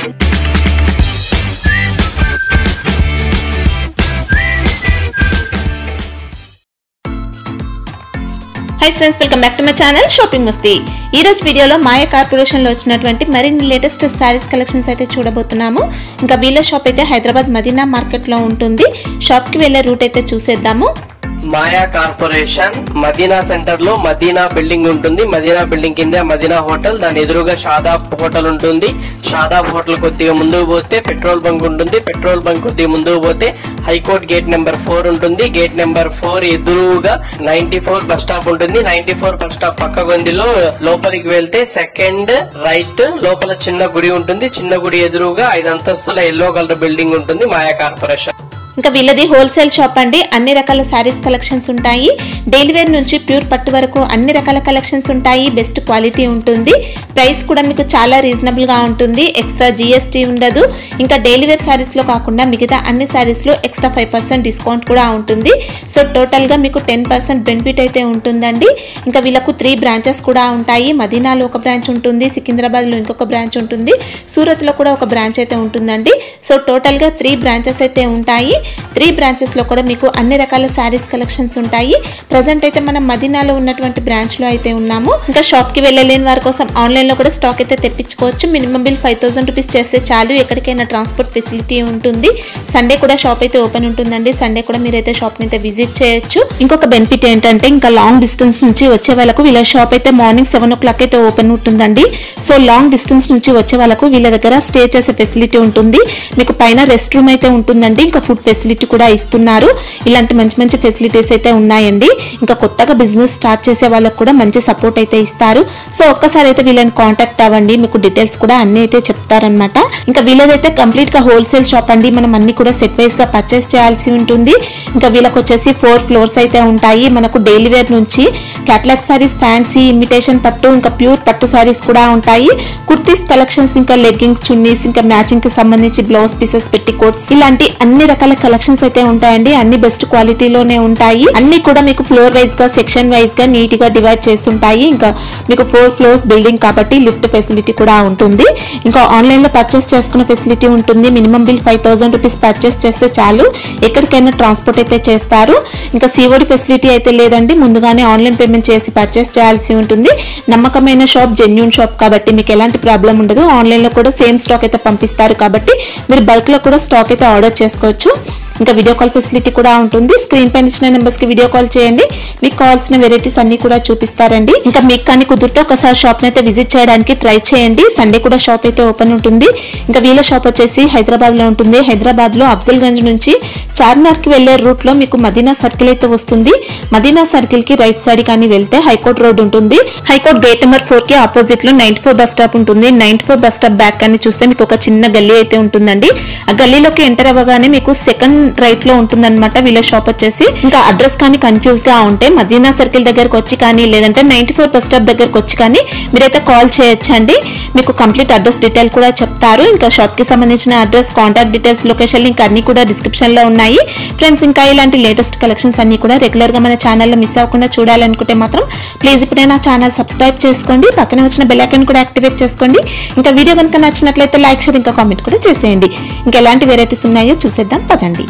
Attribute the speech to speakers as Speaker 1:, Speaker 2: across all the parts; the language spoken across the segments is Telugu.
Speaker 1: High friends welcome back to my channel shopping Masti ఈ రోజు వీడియోలో మాయ కార్పొరేషన్ లో వచ్చినటువంటి మరిన్ని లేటెస్ట్ శారీస్ కలెక్షన్స్ అయితే చూడబోతున్నాము ఇంకా వీళ్ళ షాప్ అయితే హైదరాబాద్ మదీనా మార్కెట్ లో ఉంటుంది షాప్ కి వెళ్ళే రూట్ అయితే చూసేద్దాము
Speaker 2: మాయా కార్పొరేషన్ మదీనా సెంటర్ లో మదీనా బిల్డింగ్ ఉంటుంది మదీనా బిల్డింగ్ కింద మదీనా హోటల్ దాని ఎదురుగా షాదాబ్ హోటల్ ఉంటుంది షాదాబ్ హోటల్ కొద్దిగా ముందుకు పోతే పెట్రోల్ బంక్ ఉంటుంది పెట్రోల్ బంక్ కొద్దిగా ముందుకు పోతే హైకోర్ట్ గేట్ నెంబర్ ఫోర్ ఉంటుంది గేట్ నెంబర్ ఫోర్ ఎదురుగా నైన్టీ ఫోర్ బస్ స్టాప్ ఉంటుంది నైన్టీ ఫోర్ బస్ స్టాప్ పక్క గొందిలో లోపలికి వెళ్తే సెకండ్ రైట్ లోపల చిన్న గుడి ఉంటుంది చిన్న గుడి ఎదురుగా ఐదు అంతస్తుల ఎల్లో కలర్ బిల్డింగ్ ఉంటుంది మాయా కార్పొరేషన్
Speaker 1: ఇంకా వీళ్ళది హోల్సేల్ షాప్ అండి అన్ని రకాల శారీస్ కలెక్షన్స్ ఉంటాయి డైలీ వేర్ నుంచి ప్యూర్ పట్టు వరకు అన్ని రకాల కలెక్షన్స్ ఉంటాయి బెస్ట్ క్వాలిటీ ఉంటుంది ప్రైస్ కూడా మీకు చాలా రీజనబుల్ గా ఉంటుంది ఎక్స్ట్రా జిఎస్టీ ఉండదు ఇంకా డైలీ వేర్ శారీస్ లో కాకుండా మిగతా అన్ని శారీస్ లో ఎక్స్ట్రా ఫైవ్ పర్సెంట్ డిస్కౌంట్ కూడా ఉంటుంది సో టోటల్ గా మీకు టెన్ పర్సెంట్ బెనిఫిట్ అయితే ఉంటుందండి ఇంకా వీళ్ళకు త్రీ బ్రాంచెస్ కూడా ఉంటాయి మదీనాలో ఒక బ్రాంచ్ ఉంటుంది సికింద్రాబాద్ లో ఇంకొక బ్రాంచ్ ఉంటుంది సూరత్ లో కూడా ఒక బ్రాంచ్ అయితే ఉంటుందండి సో టోటల్ గా త్రీ బ్రాంచెస్ అయితే ఉంటాయి త్రీ బ్రాంచెస్ లో కూడా మీకు అన్ని రకాల శారీస్ కలెక్షన్స్ ఉంటాయి ప్రజెంట్ అయితే మనం మదీనాలో ఉన్నటువంటి బ్రాంచ్ లో అయితే ఉన్నాము ఇంకా షాప్ కి వెళ్ళలేని వారి కోసం ఆన్లైన్ లో కూడా స్టాక్ అయితే తెప్పించుకోవచ్చు minimum bill five thousand rupees చేస్తే చాలు ఎక్కడికైనా ట్రాన్స్పోర్ట్ ఫెసిలిటీ ఉంటుంది సండే కూడా షాప్ అయితే ఓపెన్ ఉంటుందండి సండే కూడా మీరైతే షాప్ ని అయితే విజిట్ చేయొచ్చు ఇంకొక బెనిఫిట్ ఏంటంటే ఇంకా లాంగ్ డిస్టెన్స్ నుంచి వచ్చే వాళ్ళకు వీళ్ళ షాప్ అయితే మార్నింగ్ సెవెన్ ఓ క్లాక్ అయితే ఓపెన్ ఉంటుందండి సో లాంగ్ డిస్టెన్స్ నుంచి వచ్చే వాళ్ళకు వీళ్ళ దగ్గర స్టే చేసే ఫెసిలిటీ ఉంటుంది మీకు పైన రెస్ట్ రూమ్ అయితే ఉంటుందండి ఇంకా ఫుడ్ ఫెసిలిటీ కూడా ఇస్తున్నారు ఇలాంటి మంచి మంచి ఫెసిలిటీస్ అయితే ఉన్నాయండి ఇంకా కొత్తగా బిజినెస్ స్టార్ట్ చేసే వాళ్ళకు కూడా మంచి సపోర్ట్ అయితే ఇస్తారు సో ఒక్కసారి అయితే వీళ్ళని కాంటాక్ట్ అవ్వండి మీకు డీటెయిల్స్ కూడా అన్ని అయితే చెప్తారనమాట ఇంకా వీళ్ళదైతే కంప్లీట్ గా హోల్సేల్ షాప్ అండి మనం అన్ని కూడా సెట్ వైజ్ గా పర్చేస్ చేయాల్సి ఉంటుంది ఇంకా వీళ్ళకి వచ్చేసి ఫోర్ ఫ్లోర్స్ అయితే ఉంటాయి మనకు డైలీ వేర్ నుంచి క్యాట్లాగ్ సారీస్ ఫ్యాన్సీ ఇమిటేషన్ పట్టు ఇంకా ప్యూర్ పట్టు సారీస్ కూడా ఉంటాయి కుర్తీస్ కలెక్షన్స్ ఇంకా లెగ్గింగ్స్ చున్నీస్ ఇంకా మ్యాచింగ్ కి సంబంధించి బ్లౌజ్ పీసెస్ పెట్టి కోట్స్ ఇలాంటి అన్ని రకాల కలెక్షన్స్ అయితే ఉంటాయండి అన్ని బెస్ట్ క్వాలిటీలోనే ఉంటాయి అన్ని కూడా మీకు ఫ్లోర్ వైజ్ గా సెక్షన్ వైజ్ గా నీట్ గా డివైడ్ చేస్తుంటాయి ఇంకా మీకు ఫోర్ ఫ్లోర్స్ బిల్డింగ్ కాబట్టి లిఫ్ట్ ఫెసిలిటీ కూడా ఉంటుంది ఇంకా ఆన్లైన్ లో పర్చేస్ చేసుకునే ఫెసిలిటీ ఉంటుంది minimum bill five thousand rupees purchase చేస్తే చాలు ఎక్కడికైనా ట్రాన్స్పోర్ట్ అయితే చేస్తారు ఇంకా సిఓడి ఫెసిలిటీ అయితే లేదండి ముందుగానే ఆన్లైన్ పేమెంట్ చేసి పర్చేస్ చేయాల్సి ఉంటుంది నమ్మకమైన షాప్ జెన్యున్ షాప్ కాబట్టి మీకు ఎలాంటి ప్రాబ్లం ఉండదు ఆన్లైన్ లో కూడా సేమ్ స్టాక్ అయితే పంపిస్తారు కాబట్టి మీరు బల్క్ లో కూడా స్టాక్ అయితే ఆర్డర్ చేసుకోవచ్చు ఇంకా వీడియో కాల్ ఫెసిలిటీ కూడా ఉంటుంది స్క్రీన్ పైన ఇచ్చిన నెంబర్స్ కి వీడియో కాల్ చేయండి మీకు కావాల్సిన వెరైటీస్ అన్ని కూడా చూపిస్తారండి ఇంకా మీకు కానీ కుదిరితే ఒకసారి షాప్ అయితే విజిట్ చేయడానికి ట్రై చేయండి సండే కూడా షాప్ అయితే ఓపెన్ ఉంటుంది ఇంకా వీళ్ళ షాప్ వచ్చేసి హైదరాబాద్ లో ఉంటుంది హైదరాబాద్ లో అఫ్జల్ గంజ్ నుంచి చార్మినార్ కి వెళ్లే రూట్ లో మీకు మదీనా సర్కిల్ అయితే వస్తుంది మదీనా సర్కిల్ కి రైట్ సైడ్ కానీ వెళ్తే హైకోర్ట్ రోడ్ ఉంటుంది హైకోర్ట్ గేట్ నెంబర్ ఫోర్ కి ఆపోజిట్ లో నైన్టీ ఫోర్ బస్ స్టాప్ ఉంటుంది ninety four bus stop back అని చూస్తే మీకు ఒక చిన్న గల్లీ అయితే ఉంటుందండి ఆ గల్లీలోకి ఎంటర్ అవ్వగానే మీకు సెకండ్ రైట్ లో ఉంటుందన్నమాట వీళ్ళ షాప్ వచ్చేసి ఇంకా అడ్రస్ కానీ కన్ఫ్యూజ్ గా ఉంటే మదీనా సర్కిల్ దగ్గరకు వచ్చి కానీ లేదంటే నైన్టీ ఫోర్ బస్ స్టాప్ దగ్గరకు వచ్చి కానీ మీరైతే కాల్ చేయొచ్చండి మీకు కంప్లీట్ అడ్రస్ డీటెయిల్ కూడా చెప్తారు ఇంకా షాప్ కి సంబంధించిన address contact details location link అన్ని కూడా డిస్క్రిప్షన్ లో ఉన్నాయి ఫ్రెండ్స్ ఇంకా ఇలాంటి లేటెస్ట్ కలెక్షన్స్ అన్ని కూడా రెగ్యులర్ గా మన ఛానల్లో మిస్ అవ్వకుండా చూడాలనుకుంటే మాత్రం ప్లీజ్ ఇప్పుడే నా ఛానల్ సబ్స్క్రైబ్ చేసుకోండి పక్కన వచ్చిన బెల్ ఐకాన్ కూడా యాక్టివేట్ చేసుకోండి ఇంకా వీడియో కనుక నచ్చినట్లయితే లైక్ షేర్ ఇంకా కామెంట్ కూడా చేసేయండి ఇంకా ఎలాంటి వెరైటీస్ ఉన్నాయో చూసేద్దాం పదండి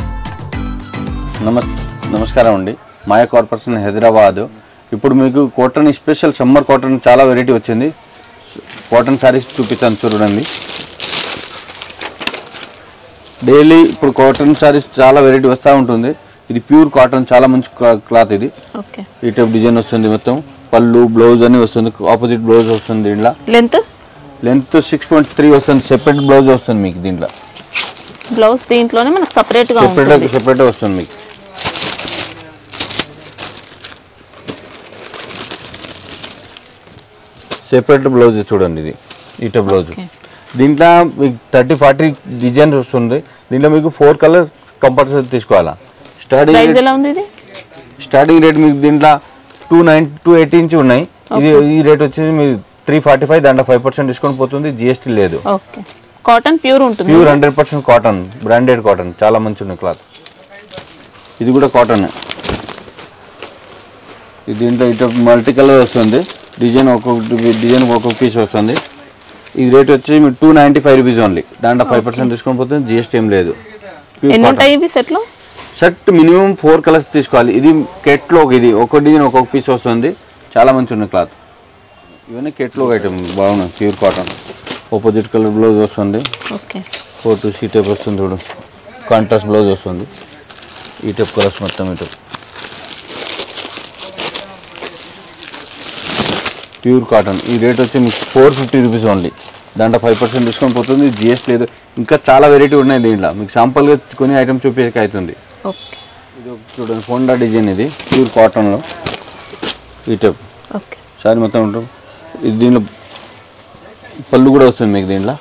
Speaker 3: నమ నమస్కారం అండి మాయా కార్పొరేషన్ హైదరాబాద్ ఇప్పుడు మీకు కాటన్ స్పెషల్ సమ్మర్ కాటన్ చాలా వెరైటీ వచ్చింది కాటన్ శారీస్ చూపిస్తాను చూడండి డైలీ ఇప్పుడు కాటన్ శారీస్ చాలా వెరైటీ వస్తూ ఉంటుంది ఇది ప్యూర్ కాటన్ చాలా మంచి క్లా- క్లాత్ ఇది
Speaker 1: ఓకే
Speaker 3: ఈ టైప్ డిజైన్ వస్తుంది మొత్తం పళ్ళు బ్లౌజ్ అని వస్తుంది ఆపోజిట్ బ్లౌజ్ వస్తుంది దీంట్లో
Speaker 1: length
Speaker 3: length six point three వస్తుంది సెపరేట్ బ్లౌజ్ వస్తుంది మీకు దీంట్లో
Speaker 1: బ్లౌజ్ దీంట్లోనే మనకు సపరేట్ గా
Speaker 3: సెపరేట్
Speaker 1: ఉంటుంది
Speaker 3: సెపరేట్ వస్తుంది మీకు సెపరేట్ బ్లౌజ్ చూడండి ఇది ఇట బ్లౌజ్
Speaker 1: Okay.
Speaker 3: దీంట్లో మీకు థర్టీ ఫార్టీ డిజైన్స్ వస్తుంది దీంట్లో మీకు ఫోర్ కలర్ కంపల్సరీ తీసుకోవాలా స్టార్టింగ్
Speaker 1: ప్రైస్
Speaker 3: రేట్
Speaker 1: ఎలా ఉంది ఇది
Speaker 3: స్టార్టింగ్ రేట్ మీకు దీంట్లో two nine two eighty inch ఉన్నాయి ఇది ఈ రేట్ వచ్చేసి మీకు త్రీ ఫార్టీ ఫైవ్ దాంట్లో ఫైవ్ పర్సెంట్ డిస్కౌంట్ పోతుంది జిఎస్టీ లేదు
Speaker 1: ఓకే కాటన్ ప్యూర్ ఉంటుంది
Speaker 3: pure hundred percent cotton branded cotton చాలా మంచి ఉన్నాయి క్లాత్ ఇది కూడా కాటన్ ఇది దీంట్లో ఇటు మల్టీ కలర్ వస్తుంది డిజైన్ ఒక్కొక్క డిజైన్ ఒక్కొక్క పీస్ వస్తుంది ఈ రేట్ వచ్చి మీకు two ninety five rupees only దాంట్లో ఫైవ్ పర్సెంట్ డిస్కౌంట్ పోతుంది జిఎస్టీ ఏం లేదు Pure
Speaker 1: ఎన్ని
Speaker 3: cotton.
Speaker 1: ఉంటాయి ఇవి సెట్లో
Speaker 3: షర్ట్ మినిమం ఫోర్ కలర్స్ తీసుకోవాలి ఇది కెట్లో ఇది ఒక డిజైన్ ఒక్కొక్క పీస్ వస్తుంది చాలా మంచి ఉంది క్లాత్ ఇవన్నీ కెట్లో ఐటమ్ బాగున్నాయి pure cotton opposite colour blouse వస్తుంది
Speaker 1: okay
Speaker 3: four to see type వస్తుంది చూడు కాంట్రాస్ట్ బ్లౌజ్ వస్తుంది ఈ టైప్ కలర్స్ మొత్తం ఇటు ప్యూర్ కాటన్ ఈ రేట్ వచ్చి మీకు ఫోర్ ఫిఫ్టీ రూపీస్ ఓన్లీ దాంట్లో ఫైవ్ పర్సెంట్ డిస్కౌంట్ పోతుంది జిఎస్టీ లేదు ఇంకా చాలా వెరైటీ ఉన్నాయి దీంట్లో మీకు శాంపుల్గా కొన్ని ఐటమ్ చూపించక అవుతుంది
Speaker 1: ఓకే
Speaker 3: ఇది ఒక చూడండి హోండా డిజైన్ ఇది ప్యూర్ కాటన్లో ఈ టైప్
Speaker 1: ఓకే
Speaker 3: సారీ మొత్తం ఉంటాం ఇది దీనిలో పళ్ళు కూడా వస్తుంది మీకు దీంట్లో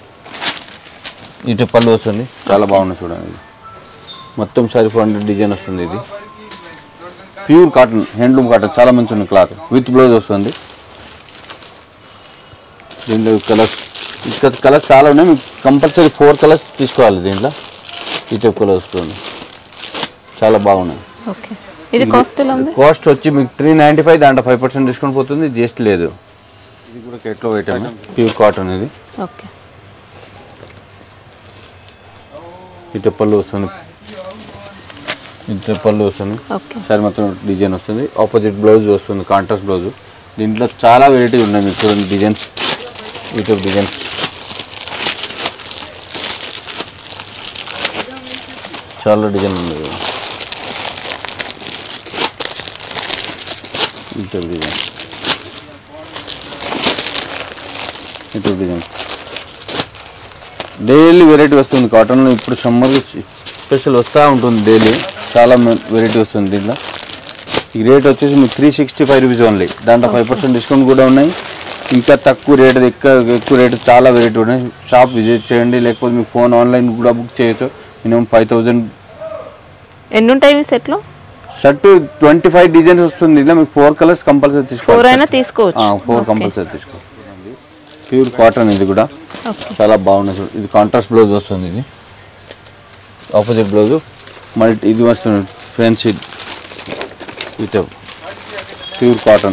Speaker 3: ఈ టైప్ పళ్ళు వస్తుంది చాలా బాగుంది చూడండి ఇది మొత్తం సారీ ఫోర్ హండ్రెడ్ డిజైన్ వస్తుంది ఇది ప్యూర్ కాటన్ హ్యాండ్లూమ్ కాటన్ చాలా మంచి ఉంది క్లాత్ విత్ బ్లౌజ్ వస్తుంది దీంట్లో కలర్స్ ఇక్కడ కలర్స్ చాలా ఉన్నాయి మీకు కంపల్సరీ ఫోర్ కలర్స్ తీసుకోవాలి దీంట్లో ఈ టైప్ కలర్ వస్తుంది చాలా బాగున్నాయి
Speaker 1: ఓకే ఇది కాస్ట్ ఎలా ఉంది
Speaker 3: కాస్ట్ వచ్చి మీకు త్రీ నైంటీ ఫైవ్ దాంట్లో ఫైవ్ పర్సెంట్ డిస్కౌంట్ పోతుంది జిఎస్టీ లేదు ఇది కూడా కెట్లో ఐటమ్ ప్యూర్ కాటన్ ఇది
Speaker 1: ఓకే
Speaker 3: ఇటు పళ్ళు వస్తుంది ఇటు పళ్ళు వస్తుంది
Speaker 1: ఓకే
Speaker 3: సరే మొత్తం డిజైన్ వస్తుంది ఆపోజిట్ బ్లౌజ్ వస్తుంది కాంట్రాస్ట్ బ్లౌజ్ దీంట్లో చాలా వెరైటీ ఉన్నాయి మీకు చూడండి డిజైన్స్ ఇటు డిజైన్స్ చాలా డిజైన్ ఉంది ఇటు డిజైన్ ఇటు డిజైన్ డైలీ వెరైటీ వస్తుంది కాటన్లో ఇప్పుడు సమ్మర్ స్పెషల్ వస్తూ ఉంటుంది డైలీ చాలా వెరైటీ వస్తుంది దీంట్లో ఈ రేట్ వచ్చేసి మీకు three sixty five rupees only దాంట్లో ఫైవ్ పర్సెంట్ డిస్కౌంట్ కూడా ఉన్నాయి ఇంకా తక్కువ రేట్ ఎక్కువ ఎక్కువ రేట్ చాలా వెరైటీ ఉన్నాయి షాప్ విజిట్ చేయండి లేకపోతే మీకు ఫోన్ ఆన్లైన్ కూడా బుక్ చేయొచ్చు మినిమం ఫైవ్ థౌజండ్
Speaker 1: ఎన్ని ఉంటాయి ఇవి సెట్లో
Speaker 3: షర్ట్ ట్వంటీ ఫైవ్ డిజైన్స్ వస్తుంది ఇలా మీకు ఫోర్ కలర్స్ కంపల్సరీ
Speaker 1: ఫోర్
Speaker 3: తీసుకోవాలి
Speaker 1: అయినా తీసుకోవచ్చు
Speaker 3: ఫోర్ కంపల్సరీ తీసుకోవాలి ప్యూర్ కాటన్ ఇది కూడా
Speaker 1: ఓకే
Speaker 3: చాలా బాగుంది చూడు ఇది కాంట్రాస్ట్ బ్లౌజ్ వస్తుంది ఇది ఆపోజిట్ బ్లౌజ్ మల్టీ ఇది వస్తుంది ఫ్యాన్సీ ఇటు ప్యూర్ కాటన్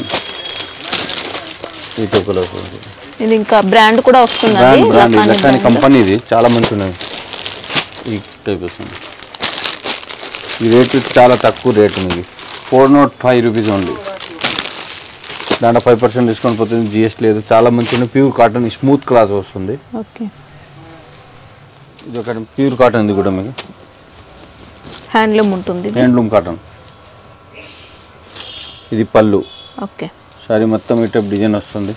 Speaker 3: ఇటు కలర్ వస్తుంది
Speaker 1: ఇది ఇంకా బ్రాండ్ కూడా వస్తుందండి
Speaker 3: బ్రాండ్ బ్రాండ్
Speaker 1: లఖానీ
Speaker 3: లెక్కని
Speaker 1: brand.
Speaker 3: కంపెనీ ఇది చాలా మంచి ఉన్నాయి ఈ టైప్ వస్తుంది ఈ రేటు చాలా తక్కువ రేట్ ఉంది four nought five rupees only దాంట్లో ఫైవ్ పర్సెంట్ డిస్కౌంట్ పోతుంది జిఎస్టీ లేదు చాలా మంచి ఉన్నాయి ప్యూర్ కాటన్ స్మూత్ క్లాత్ వస్తుంది
Speaker 1: ఓకే
Speaker 3: ఇది ఒకటి ప్యూర్ కాటన్ ఇది కూడా మీకు
Speaker 1: హ్యాండ్లూమ్ ఉంటుంది ఇది.
Speaker 3: హ్యాండ్లూమ్ కాటన్ ఇది పళ్ళు
Speaker 1: ఓకే
Speaker 3: సారీ మొత్తం ఈ టైప్ డిజైన్ వస్తుంది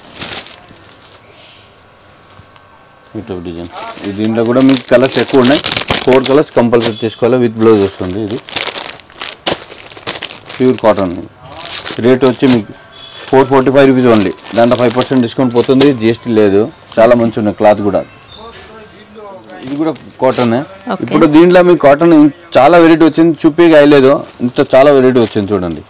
Speaker 3: ఈ టైప్ డిజైన్ ఈ దీంట్లో కూడా మీకు కలర్స్ ఎక్కువ ఉన్నాయి ఫోర్ కలర్స్ కంపల్సరీ తీసుకోవాలి విత్ బ్లౌజ్ వస్తుంది ఇది ప్యూర్ కాటన్ రేట్ వచ్చి మీకు four forty five rupees only దాంట్లో ఫైవ్ పర్సెంట్ డిస్కౌంట్ పోతుంది జిఎస్టీ లేదు చాలా మంచి ఉన్నాయి క్లాత్ కూడా ఇది కూడా కాటన్
Speaker 1: Okay.
Speaker 3: ఇప్పుడు దీంట్లో మీకు కాటన్ చాలా వెరైటీ వచ్చింది చూపేకి అయ్యలేదు ఇంత చాలా వెరైటీ వచ్చింది చూడండి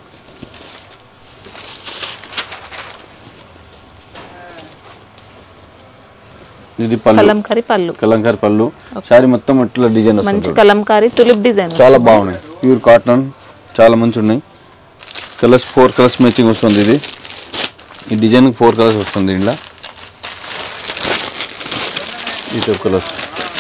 Speaker 3: ఇది పళ్ళు
Speaker 1: కలంకారీ పళ్ళు
Speaker 3: కలంకారి పళ్ళు సారీ మొత్తం ఇట్లా డిజైన్ వస్తుంది
Speaker 1: మంచి కలంకారీ తులిప్ డిజైన్
Speaker 3: చాలా బాగున్నాయి ప్యూర్ కాటన్ చాలా మంచి ఉన్నాయి కలర్స్ ఫోర్ కలర్స్ మ్యాచింగ్ వస్తుంది ఇది ఈ డిజైన్ ఫోర్ కలర్స్ వస్తుంది ఇంట్లో ఈ టైప్ కలర్స్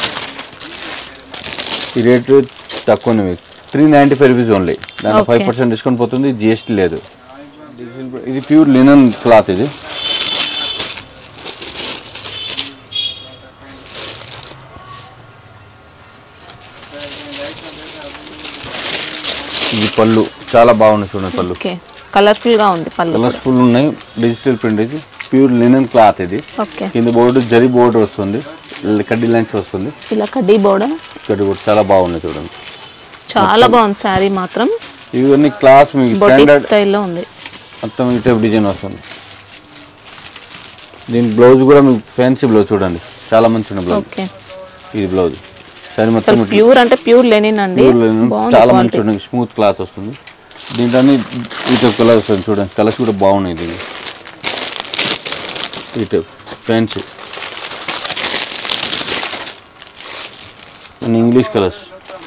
Speaker 3: ఈ రేటు తక్కువనే మీకు three ninety five rupees only దాంట్లో ఫైవ్
Speaker 1: Okay.
Speaker 3: పర్సెంట్ డిస్కౌంట్ పోతుంది జిఎస్టీ లేదు ఇది ప్యూర్ లినన్ క్లాత్ ఇది ఇది పళ్ళు చాలా బాగున్నాయి చూడండి పళ్ళు
Speaker 1: ఓకే కలర్ఫుల్ గా ఉంది పళ్ళు
Speaker 3: కలర్ఫుల్ ఉన్నాయి డిజిటల్ ప్రింట్ ఇది ప్యూర్ లినన్ క్లాత్ ఇది
Speaker 1: ఓకే
Speaker 3: కింద బోర్డు జరి బోర్డు వస్తుంది కడ్డీ లైన్స్ వస్తుంది
Speaker 1: ఇలా కడ్డీ బోర్డర్
Speaker 3: ఇక్కడ కూడా చాలా బాగున్నాయి చూడండి
Speaker 1: చాలా బాగుంది శారీ మాత్రం
Speaker 3: ఇవన్నీ క్లాస్ మీకు
Speaker 1: బొటిక్
Speaker 3: స్టాండర్డ్
Speaker 1: స్టైల్లో ఉంది
Speaker 3: మొత్తం ఈ టైప్ డిజైన్ వస్తుంది దీని బ్లౌజ్ కూడా మీకు ఫ్యాన్సీ బ్లౌజ్ చూడండి చాలా మంచి ఉన్న బ్లౌజ్
Speaker 1: ఓకే
Speaker 3: ఇది బ్లౌజ్ సరే మొత్తం
Speaker 1: అసలు
Speaker 3: ఇట్లా
Speaker 1: ప్యూర్ అంటే ప్యూర్ లెనిన్ అండి
Speaker 3: ప్యూర్ linen,
Speaker 1: బాగుంది
Speaker 3: చాలా మంచి
Speaker 1: quality.
Speaker 3: చూడండి స్మూత్ క్లాత్ వస్తుంది దీంట్లో ఈ టైప్ కలర్ వస్తుంది చూడండి కలర్స్ కూడా బాగున్నాయి దీన్ని ఈ type fancy and English colours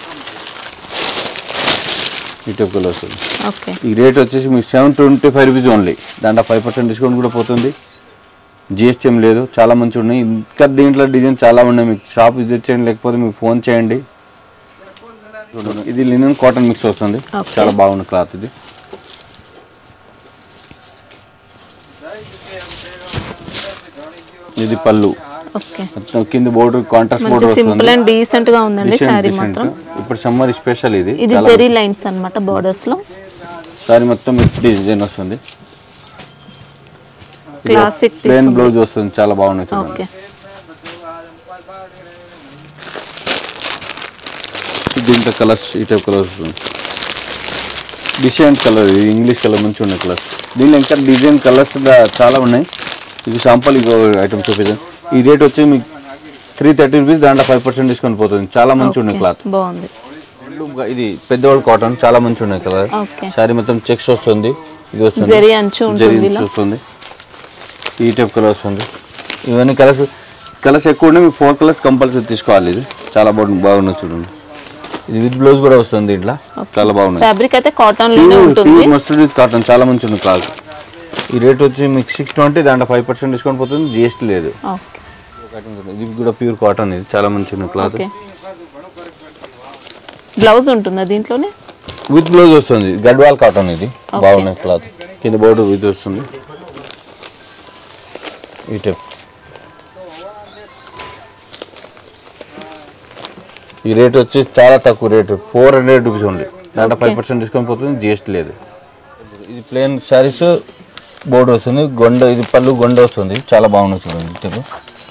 Speaker 3: ఈ టైప్ కలర్ వస్తుంది
Speaker 1: ఓకే
Speaker 3: ఈ రేట్ వచ్చేసి మీకు seven twenty five rupees only దాంట్లో ఫైవ్ పర్సెంట్ డిస్కౌంట్ కూడా పోతుంది జిఎస్టీ ఏం లేదు చాలా మంచిగా ఉన్నాయి ఇంకా దీంట్లో డిజైన్ చాలా ఉన్నాయి మీకు షాప్ విజిట్ చేయండి లేకపోతే మీకు ఫోన్ చేయండి చూడండి, ఇది లినన్ కాటన్ మిక్స్ వస్తుంది
Speaker 1: Okay.
Speaker 3: చాలా బాగుంది క్లాత్ ఇది ఇది పళ్ళు
Speaker 1: ఓకే
Speaker 3: మొత్తం కింద బోర్డర్ కాంట్రాస్ట్
Speaker 1: మంచి
Speaker 3: బోర్డర్
Speaker 1: సింపుల్
Speaker 3: వస్తుంది
Speaker 1: అండ్ డీసెంట్ గా ఉందండి
Speaker 3: Decent,
Speaker 1: శారీ
Speaker 3: decent.
Speaker 1: మాత్రం
Speaker 3: ఇప్పుడు సమ్మర్ స్పెషల్ ఇది
Speaker 1: ఇది
Speaker 3: చాలా
Speaker 1: జెరీ లైన్స్ అన్నమాట బోర్డర్స్ లో
Speaker 3: సారీ మొత్తం డిజైన్ వస్తుంది
Speaker 1: క్లాసిక్
Speaker 3: ప్లేన్ బ్లౌజ్ వస్తుంది చాలా బాగున్నాయి చూడండి
Speaker 1: ఓకే
Speaker 3: దీంట్లో కలర్స్ ఈ టైప్ కలర్స్ వస్తుంది డిసెంట్ కలర్ ఇది ఇంగ్లీష్ కలర్ మంచిగా ఉన్నాయి కలర్స్ దీనిలో ఇంకా డిజైన్ కలర్స్ చాలా ఉన్నాయి ఇది శాంపుల్ ఇంకో ఐటమ్ చూపిద్దాం ఈ రేట్ వచ్చి మీకు త్రీ థర్టీ రూపీస్ దాంట్లో ఫైవ్ పర్సెంట్ డిస్కౌంట్ పోతుంది చాలా మంచిగా ఉన్నాయి క్లాత్
Speaker 1: బాగుంది
Speaker 3: ఇది పెద్దవాళ్ళు కాటన్ చాలా మంచిగా ఉన్నాయి కలర్
Speaker 1: ఓకే
Speaker 3: సారీ మొత్తం చెక్స్ వస్తుంది ఇది వస్తుంది
Speaker 1: జరీ అంచు
Speaker 3: జరీ
Speaker 1: ఉంటుంది ఇలా
Speaker 3: వస్తుంది ఈ టైప్ కలర్ వస్తుంది ఇవన్నీ కలర్స్ కలర్స్ ఎక్కువ ఉన్నాయి మీకు ఫోర్ కలర్స్ కంపల్సరీ తీసుకోవాలి ఇది చాలా బాగుంది బాగున్నాయి చూడండి ఇది విత్ బ్లౌజ్ కూడా వస్తుంది దీంట్లో చాలా బాగున్నాయి
Speaker 1: ఫ్యాబ్రిక్ అయితే కాటన్ లోనే
Speaker 3: ప్యూర్
Speaker 1: ఉంటుంది
Speaker 3: ప్యూర్ మస్టర్డ్ కాటన్ చాలా మంచి ఉంది క్లాత్ ఈ రేట్ వచ్చి మీకు సిక్స్ ట్వంటీ దాంట్లో ఫైవ్ పర్సెంట్ డిస్కౌంట్ పోతుంది జిఎస్టీ లేదు
Speaker 1: ఓకే
Speaker 3: ఇది కూడా ప్యూర్ కాటన్ ఇది చాలా మంచి ఉంది క్లాత్
Speaker 1: ఓకే బ్లౌజ్ ఉంటుందా దీంట్లోనే
Speaker 3: విత్ బ్లౌజ్ వస్తుంది గడ్వాల్ కాటన్ ఇది బాగున్నాయి క్లాత్ కింద బోర్డు ఇది వస్తుంది ఈ టైప్ ఈ రేట్ వచ్చి చాలా తక్కువ rate four hundred rupees only దాంట్లో ఫైవ్ పర్సెంట్ డిస్కౌంట్ పోతుంది జిఎస్టీ లేదు ఇది ప్లేన్ శారీస్ బోర్డు వస్తుంది గొండ ఇది పళ్ళు గొండ వస్తుంది చాలా బాగుంది చూడండి ఈ type.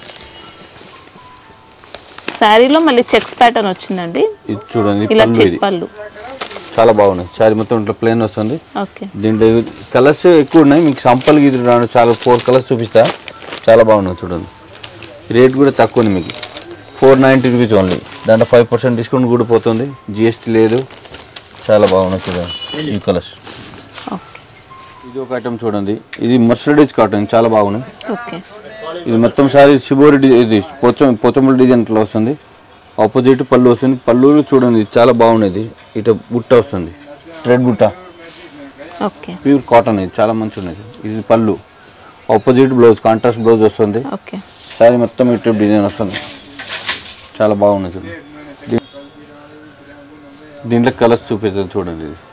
Speaker 1: శారీలో మళ్ళీ చెక్స్ ప్యాటర్న్ వచ్చిందండి
Speaker 3: ఇది చూడండి
Speaker 1: ఇలా
Speaker 3: పళ్ళు
Speaker 1: చెక్
Speaker 3: ఇది
Speaker 1: పళ్ళు
Speaker 3: చాలా బాగున్నాయి శారీ మొత్తం ఇట్లా ప్లేన్ వస్తుంది
Speaker 1: ఓకే
Speaker 3: దీంట్లో కలర్స్ ఎక్కువ ఉన్నాయి మీకు సంపల్కి ఇది రాను చాలా ఫోర్ కలర్స్ చూపిస్తా చాలా బాగున్నాయి చూడండి రేట్ కూడా తక్కువ ఉంది మీకు ఫోర్ నైంటీ రూపీస్ ఓన్లీ దాంట్లో ఫైవ్ పర్సెంట్ డిస్కౌంట్ కూడా పోతుంది జిఎస్టీ లేదు చాలా బాగున్నాయి చూడండి ఈ కలర్స్
Speaker 1: ఓకే
Speaker 3: ఇది ఒక ఐటమ్ చూడండి ఇది మర్సడీస్ కాటన్ చాలా బాగున్నాయి
Speaker 1: ఓకే
Speaker 3: ఇది మొత్తం సారీ శిబోరి డి- ఇది పోచం పోచంపల్లి డిజైన్ ఇట్లా వస్తుంది ఆపోజిట్ పళ్ళు వస్తుంది పళ్ళు చూడండి ఇది చాలా బాగున్నది ఇట బుట్ట వస్తుంది రెడ్ బుట్ట
Speaker 1: ఓకే
Speaker 3: ప్యూర్ కాటన్ ఇది చాలా మంచి ఉన్నది ఇది పళ్ళు ఆపోజిట్ బ్లౌజ్ కాంట్రాస్ట్ బ్లౌజ్ వస్తుంది
Speaker 1: ఓకే
Speaker 3: సారీ మొత్తం ఇటు డిజైన్ వస్తుంది చాలా బాగున్నది చూడండి దీ- దీంట్లో కలర్స్ చూపిస్తుంది చూడండి ఇది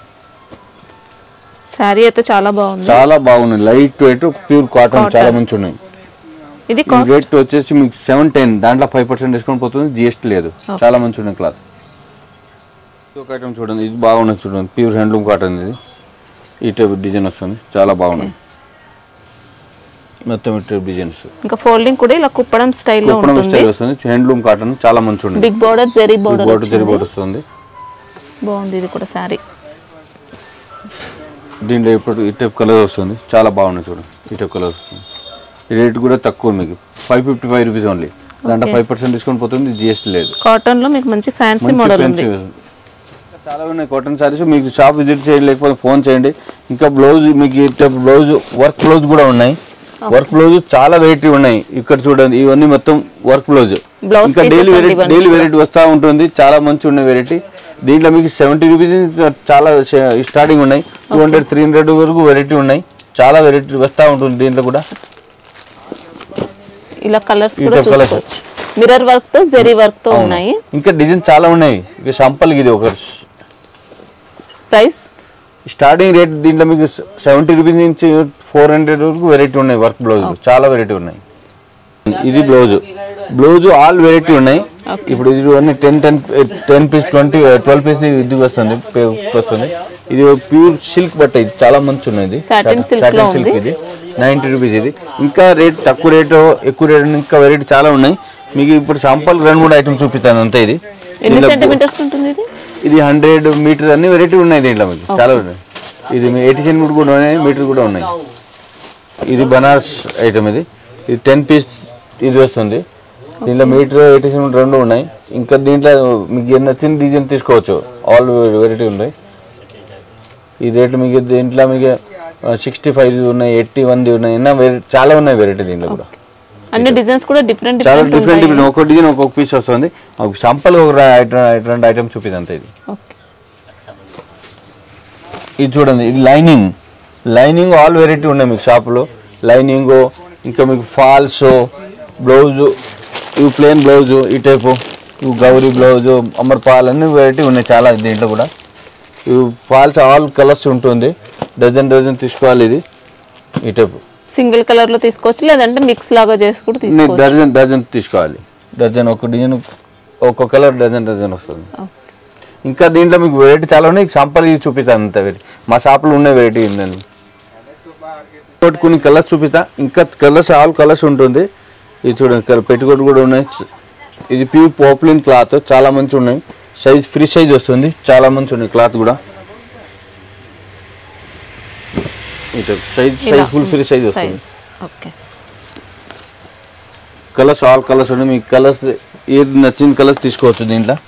Speaker 1: శారీ అయితే చాలా బాగుంది
Speaker 3: చాలా బాగున్నాయి లైట్ వెయిట్ ప్యూర్ కాటన్ చాలా మంచి ఉన్నాయి
Speaker 1: ఇది
Speaker 3: ఈ
Speaker 1: కాస్ట్
Speaker 3: రేట్ వచ్చేసి మీకు సెవెన్ టెన్ దాంట్లో ఫైవ్ పర్సెంట్ డిస్కౌంట్ పోతుంది జిఎస్టీ లేదు చాలా మంచి ఉన్నాయి క్లాత్ ఒక ఐటమ్ చూడండి ఇది బాగున్నది చూడండి ప్యూర్ హ్యాండ్లూమ్ కాటన్ ఇది ఈ టైప్ డిజైన్ వస్తుంది చాలా బాగున్నాయి మొత్తం ఈ టైప్ డిజైన్స్
Speaker 1: ఇంకా ఫోల్డింగ్ కూడా ఇలా కుప్పడం స్టైల్లో
Speaker 3: కుప్పడం
Speaker 1: ఉంటుంది
Speaker 3: స్టైల్ వస్తుంది హ్యాండ్లూమ్ కాటన్ చాలా మంచి ఉంది
Speaker 1: big border zari border
Speaker 3: board zari board వస్తుంది
Speaker 1: బాగుంది ఇది కూడా శారీ
Speaker 3: దీంట్లో ఇప్పుడు ఈ టైప్ కలర్ వస్తుంది చాలా బాగున్నాయి చూడండి ఈ టైప్ కలర్ వస్తుంది ఈ రేట్ కూడా తక్కువ మీకు five fifty five rupees only దాంట్లో ఫైవ్ పర్సెంట్ డిస్కౌంట్ పోతుంది జిఎస్టీ లేదు
Speaker 1: కాటన్ లో మీకు మంచి ఫ్యాన్సీ
Speaker 3: మంచి
Speaker 1: మోడల్
Speaker 3: fancy
Speaker 1: ఉంది
Speaker 3: ఇంకా చాలా ఉన్నాయి కాటన్ సారీస్ మీకు షాప్ విజిట్ చేయండి లేకపోతే ఫోన్ చేయండి ఇంకా బ్లౌజ్ మీకు ఈ టైప్ బ్లౌజ్ వర్క్ బ్లౌజ్ కూడా ఉన్నాయి వర్క్ బ్లౌజ్ చాలా వెరైటీ ఉన్నాయి ఇక్కడ చూడండి ఇవన్నీ మొత్తం వర్క్ బ్లౌజ్
Speaker 1: Blouse
Speaker 3: ఇంకా
Speaker 1: pieces
Speaker 3: డైలీ
Speaker 1: అండి
Speaker 3: వెరైటీ
Speaker 1: ఇవన్నీ
Speaker 3: డైలీ
Speaker 1: కూడా.
Speaker 3: వెరైటీ వస్తూ ఉంటుంది చాలా మంచి ఉన్నాయి వెరైటీ దీంట్లో మీకు సెవెంటీ రూపీస్ చాలా స్టార్టింగ్ ఉన్నాయి టూ హండ్రెడ్ త్రీ హండ్రెడ్ వరకు వెరైటీ ఉన్నాయి చాలా వెరైటీ వస్తూ ఉంటుంది దీంట్లో కూడా
Speaker 1: ఇలా కలర్స్
Speaker 3: ఈ
Speaker 1: కూడా
Speaker 3: type colours.
Speaker 1: చూసుకోవచ్చు మిర్రర్ వర్క్ తో జెరీ వర్క్ తో ఉన్నాయి
Speaker 3: ఇంకా డిజైన్ చాలా ఉన్నాయి ఇక సంపల్కి ఇది ఒక
Speaker 1: ప్రైస్
Speaker 3: స్టార్టింగ్ రేట్ దీంట్లో మీకు సెవెంటీ రూపీస్ నుంచి ఫోర్ హండ్రెడ్ వరకు వెరైటీ ఉన్నాయి వర్క్ బ్లౌజ్ చాలా వెరైటీ ఉన్నాయి ఇది బ్లౌజ్ బ్లౌజ్ ఆల్ వెరైటీ ఉన్నాయి ఇప్పుడు ఇది అన్ని ten ten ten piece twenty twelve piece ఇది వస్తుంది పే- వస్తుంది ఇది ప్యూర్ సిల్క్ బట్ట ఇది చాలా మంచి ఉన్నాయి ఇది
Speaker 1: Satin silk లో
Speaker 3: Satin silk
Speaker 1: ఉంది.
Speaker 3: ఇది నైంటీ రూపీస్ ఇది ఇంకా రేట్ తక్కువ రేటు ఎక్కువ రేటు ఇంకా వెరైటీ చాలా ఉన్నాయి మీకు ఇప్పుడు శాంపుల్ రెండు మూడు ఐటమ్స్ చూపిస్తాను అంతే ఇది
Speaker 1: ఎన్ని
Speaker 3: దీంట్లో
Speaker 1: సెంటీమీటర్స్ ఉంటుంది ఇది
Speaker 3: ఇది హండ్రెడ్ మీటర్ అన్ని వెరైటీ ఉన్నాయి దీంట్లో మీకు చాలా ఉన్నాయి ఇది ఎయిటీ సెంటీమీటర్ కూడా ఉన్నాయి మీటర్ కూడా ఉన్నాయి ఇది బనారస్ ఐటమ్ ఇది ఇది టెన్ పీస్ ఇది వస్తుంది దీంట్లో మీటర్ ఎయిటీ సెంటీమీటర్ రెండు ఉన్నాయి ఇంకా దీంట్లో మీకు ఎన్ని నచ్చిన డిజైన్ తీసుకోవచ్చు ఆల్ వెరైటీ ఉన్నాయి ఈ రేట్లు మీకు దీంట్లో మీకు సిక్స్టీ ఫైవ్ ఉన్నాయి ఎయిటీ వన్ది ఉన్నాయి ఎన్నో వెరై- చాలా ఉన్నాయి వెరైటీ దీంట్లో కూడా
Speaker 1: అన్ని డిజైన్స్ కూడా డిఫరెంట్
Speaker 3: చాలా
Speaker 1: డిఫరెంట్
Speaker 3: డిఫరెంట్ డిఫరెంట్ ఒక్కొక్క డిజైన్ ఒక్కొక్క పీస్ వస్తుంది ఒక సంపల్ ఒక రెండు ఐటమ్ చూపిది అంతే ఇది
Speaker 1: ఓకే
Speaker 3: ఇది చూడండి ఇది లైనింగ్ లైనింగ్ ఆల్ వెరైటీ ఉన్నాయి మీకు షాప్లో లైనింగ్ ఇంకా మీకు ఫాల్స్ బ్లౌజు ఇవి ప్లేన్ బ్లౌజు ఈ టైపు ఇవి గౌరీ బ్లౌజు అమర్పాల్ అన్ని వెరైటీ ఉన్నాయి చాలా దీంట్లో కూడా ఇవి ఫాల్స్ ఆల్ కలర్స్ ఉంటుంది డజన్ డజన్ తీసుకోవాలి ఇది ఈ టైపు
Speaker 4: సింగిల్ కలర్ లో తీసుకోవచ్చు లేదంటే మిక్స్ లాగా చేసి కూడా తీసుకోవచ్చు
Speaker 3: డజన్ డజన్ తీసుకోవాలి డజన్ ఒక డిజైన్ ఒక్కొక్క కలర్ డజన్ డజన్ వస్తుంది ఇంకా దీంట్లో మీకు వెరైటీ చాలా ఉన్నాయి సాంపల్ ఇది చూపిస్తాను అంత వెరైటీ మా షాప్లో ఉన్న వెరైటీ ఉందండి ఇంకోటి కొన్ని కలర్స్ చూపిస్తా ఇంకా కలర్స్ ఆల్ కలర్స్ ఉంటుంది ఇది చూడండి కలర్ పెట్టుకోటి కూడా ఉన్నాయి ఇది ప్యూర్ పాపులిన్ క్లాత్ చాలా మంచి ఉన్నాయి సైజ్ ఫ్రీ సైజ్ వస్తుంది చాలా మంచి ఉన్నాయి క్లాత్ కూడా ఇటు size size full free size వస్తుంది
Speaker 4: size okay
Speaker 3: colours all colours ఉన్నాయి మీకు కలర్స్ ఏది నచ్చిన కలర్స్ తీసుకోవచ్చు దీంట్లో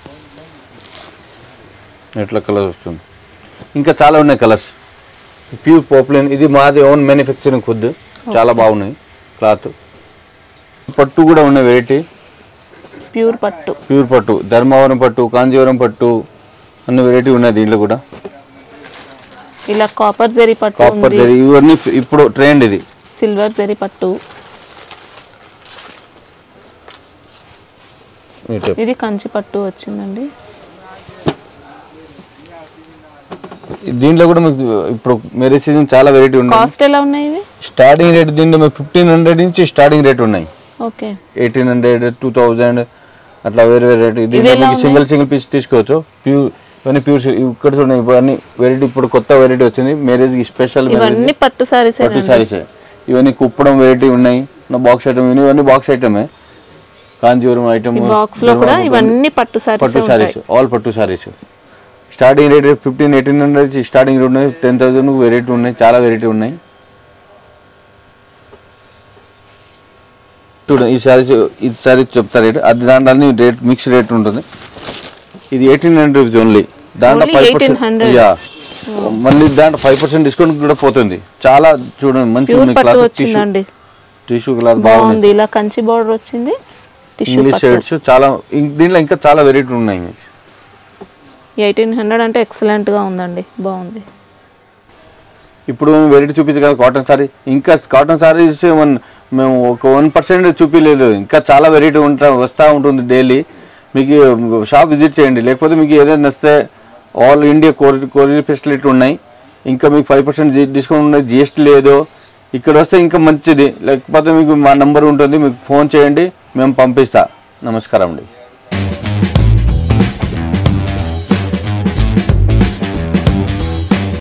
Speaker 3: ఎట్లా కలర్ వస్తుంది ఇంకా చాలా ఉన్నాయి కలర్స్ ప్యూర్ పాపులర్ ఇది మాది ఓన్ మ్యానుఫ్యాక్చరింగ్ ఖుద్ చాలా బాగున్నాయి క్లాత్ పట్టు కూడా ఉన్నాయి వెరైటీ
Speaker 4: ప్యూర్ పట్టు
Speaker 3: ప్యూర్ పట్టు ధర్మవరం పట్టు కాంజీవరం పట్టు అన్ని వెరైటీ ఉన్నాయి దీంట్లో కూడా
Speaker 4: ఇలా కాపర్ జరీ పట్టు
Speaker 3: కాపర్
Speaker 4: ఉంది
Speaker 3: జరీ ఇవన్నీ ఫ్- ఇప్పుడు ట్రెండ్ ఇది
Speaker 4: సిల్వర్ జరీ పట్టు
Speaker 3: ఈ type.
Speaker 4: ఇది కంచి పట్టు వచ్చిందండి
Speaker 3: దీంట్లో కూడా మీకు ఇప్పుడు మ్యారేజ్ సీజన్ చాలా వెరైటీ ఉన్నాయి
Speaker 4: కాస్ట్ ఎలా ఉన్నాయి ఇవి
Speaker 3: స్టార్టింగ్ రేట్ దీంట్లో మీకు ఫిఫ్టీన్ హండ్రెడ్ నుంచి స్టార్టింగ్ రేట్ ఉన్నాయి
Speaker 4: okay
Speaker 3: eighteen hundred two thousand అట్లా వేరే వేరే రేట్ దీంట్లో
Speaker 4: ఎలా
Speaker 3: మీకు సింగిల్ సింగిల్ పీస్ తీసుకోవచ్చు ప్యూర్ ఇవన్నీ ప్యూర్ ఇక్కడ చూడండి ఇవన్నీ వెరైటీ ఇప్పుడు కొత్త వెరైటీ వచ్చింది మ్యారేజ్ స్పెషల్
Speaker 4: ఇవన్నీ పట్టు సారీస్
Speaker 3: పట్టు సారీస్ ఇవన్నీ కుప్పడం వెరైటీ ఉన్నాయి నా బాక్స్ ఐటమ్ ఇవన్నీ బాక్స్ ఐటమే కాంజీవరం ఐటమ్
Speaker 4: ఈ బాక్స్ లో కూడా ఇవన్నీ పట్టు
Speaker 3: పట్టు
Speaker 4: సారీస్
Speaker 3: సారీస్ ఆల్ పట్టు saris starting rate fifteen eighteen hundred starting rate ఉన్నాయి టెన్ థౌసండ్ వెరైటీ ఉన్నాయి చాలా వెరైటీ ఉన్నాయి చూడండి ఈ సారీస్ ఈ సారీస్ చెప్తా రేట్ అది దాంట్లో అన్ని రేట్ మిక్స్ రేట్ ఉంటుంది ఇది ఎయిటీన్ హండ్రెడ్ రూపీస్ ఓన్లీ దాంట్లో
Speaker 4: Only
Speaker 3: ఫైవ్ పర్సెంట్
Speaker 4: 1800.
Speaker 3: యా మళ్ళీ దాంట్లో ఫైవ్ పర్సెంట్ డిస్కౌంట్ కూడా పోతుంది చాలా చూడండి మంచి
Speaker 4: ప్యూర్
Speaker 3: ఉంది
Speaker 4: పట్టు
Speaker 3: క్లాత్ టిష్యూ
Speaker 4: వచ్చిందండి
Speaker 3: టిష్యూ క్లాత్ బాగుంది
Speaker 4: బాగుంది ఇలా కంచి బార్డర్ వచ్చింది టిష్యూ
Speaker 3: ఇంగ్లీష్ షర్ట్స్ చాలా ఇం- దీంట్లో ఇంకా చాలా వెరైటీ ఉన్నాయి మీకు
Speaker 4: ఎయిటీన్ హండ్రెడ్ అంటే ఎక్సలెంట్ గా ఉందండి బాగుంది
Speaker 3: ఇప్పుడు వెరైటీ చూపించే కదా కాటన్ సారీ ఇంకా కాటన్ సారీస్ వన్ మేము ఒక వన్ పర్సెంట్ చూపించలేదు ఇంకా చాలా వెరైటీ ఉంటా వస్తూ ఉంటుంది డైలీ మీకు షాప్ విజిట్ చేయండి లేకపోతే మీకు ఏదైనా నచ్చితే all India courier courier facility ఉన్నాయి ఇంకా మీకు ఫైవ్ పర్సెంట్ డిస్కౌంట్ ఉన్నాయి జిఎస్టీ లేదు ఇక్కడ వస్తే ఇంకా మంచిది లేకపోతే మీకు మా నంబర్ ఉంటుంది మీకు ఫోన్ చేయండి మేము పంపిస్తా నమస్కారం అండి